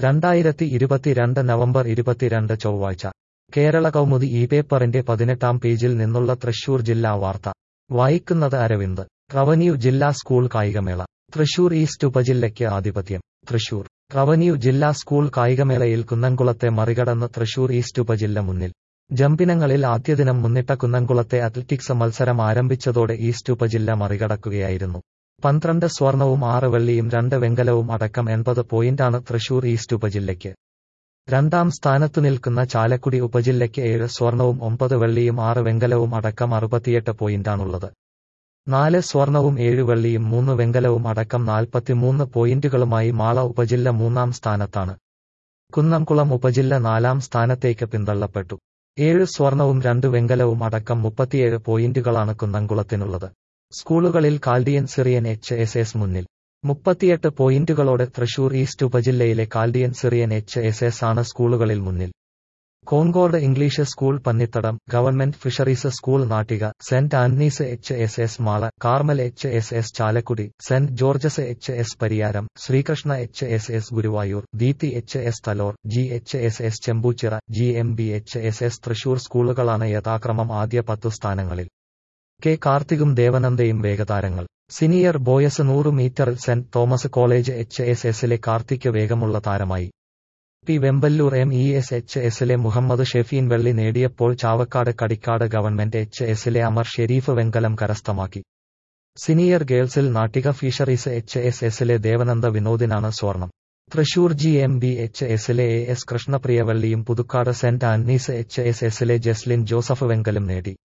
രണ്ടായിരത്തി ഇരുപത്തിരണ്ട് നവംബർ ഇരുപത്തിരണ്ട് ചൊവ്വാഴ്ച കേരള കൗമുദി ഈ പേപ്പറിന്റെ പതിനെട്ടാം പേജിൽ നിന്നുള്ള തൃശൂർ ജില്ലാ വാർത്ത വായിക്കുന്നത് അരവിന്ദ് റവന്യൂ ജില്ലാ സ്കൂൾ കായികമേള തൃശൂർ ഈസ്റ്റ് ഉപജില്ലയ്ക്ക് ആധിപത്യം തൃശൂർ റവന്യൂ ജില്ലാ സ്കൂൾ കായികമേളയിൽ കുന്നംകുളത്തെ മറികടന്ന് തൃശൂർ ഈസ്റ്റ് ഉപജില്ല മുന്നിൽ ജമ്പിനങ്ങളിൽ ആദ്യദിനം മുന്നിട്ട കുന്നംകുളത്തെ അത്ലറ്റിക്സ് മത്സരം ആരംഭിച്ചതോടെ ഈസ്റ്റ് ഉപജില്ല മറികടക്കുകയായിരുന്നു പന്ത്രണ്ട് സ്വർണവും ആറ് വെള്ളിയും രണ്ട് വെങ്കലവും അടക്കം എൺപത് പോയിന്റാണ് തൃശൂർ ഈസ്റ്റ് ഉപജില്ലയ്ക്ക് രണ്ടാം സ്ഥാനത്തു നിൽക്കുന്ന ചാലക്കുടി ഉപജില്ലയ്ക്ക് ഏഴ് സ്വർണവും ഒമ്പത് വെള്ളിയും ആറ് വെങ്കലവും അടക്കം അറുപത്തിയെട്ട് പോയിന്റാണുള്ളത് നാല് സ്വർണവും ഏഴ് വെള്ളിയും മൂന്ന് വെങ്കലവും അടക്കം നാൽപ്പത്തിമൂന്ന് പോയിന്റുകളുമായി മാള ഉപജില്ല മൂന്നാം സ്ഥാനത്താണ് കുന്നംകുളം ഉപജില്ല നാലാം സ്ഥാനത്തേക്ക് പിന്തള്ളപ്പെട്ടു ഏഴ് സ്വർണവും രണ്ട് വെങ്കലവും അടക്കം മുപ്പത്തിയേഴ് പോയിന്റുകളാണ് കുന്നംകുളത്തിനുള്ളത് സ്കൂളുകളിൽ Chaldean Syrian H S S മുന്നിൽ മുപ്പത്തിയെട്ട് പോയിന്റുകളോടെ തൃശൂർ ഈസ്റ്റ് ഉപജില്ലയിലെ Chaldean Syrian H S S ആണ് സ്കൂളുകളിൽ മുന്നിൽ Concord English school Pannithadam government fisheries school Nattika Saint Antony's H S S Mala Carmel H S S Chalakudy Saint George's H S Pariyaram Sreekrishna H S S Guruvayur Deepthi H S Thalore G H S S Chembuchira G M B H S S Thrissur സ്കൂളുകളാണ് യഥാക്രമം ആദ്യ പത്തു സ്ഥാനങ്ങളിൽ K കാർത്തികും ദേവനന്ദയും വേഗതാരങ്ങൾ senior boys നൂറ് മീറ്ററിൽ Saint Thomas college H S എസിലെ കാർത്തിക് വേഗമുള്ള താരമായി P Vemballur M E S H എസിലെ മുഹമ്മദ് ഷെഫീൻ വെള്ളി നേടിയപ്പോൾ ചാവക്കാട് കടിക്കാട് ഗവൺമെന്റ് എച്ച് എസിലെ അമർ ഷെരീഫ് വെങ്കലം കരസ്ഥമാക്കി സീനിയർ ഗേൾസിൽ നാട്ടിക ഫിഷറീസ് എച്ച് എസ് എസിലെ ദേവനന്ദ വിനോദിനാണ് സ്വർണം Thrissur G M B H എസിലെ എ എസ് കൃഷ്ണപ്രിയവള്ളിയും Puthukkad Saint Antony's H S എസിലെ ജസ്ലിൻ ജോസഫ് വെങ്കലം നേടി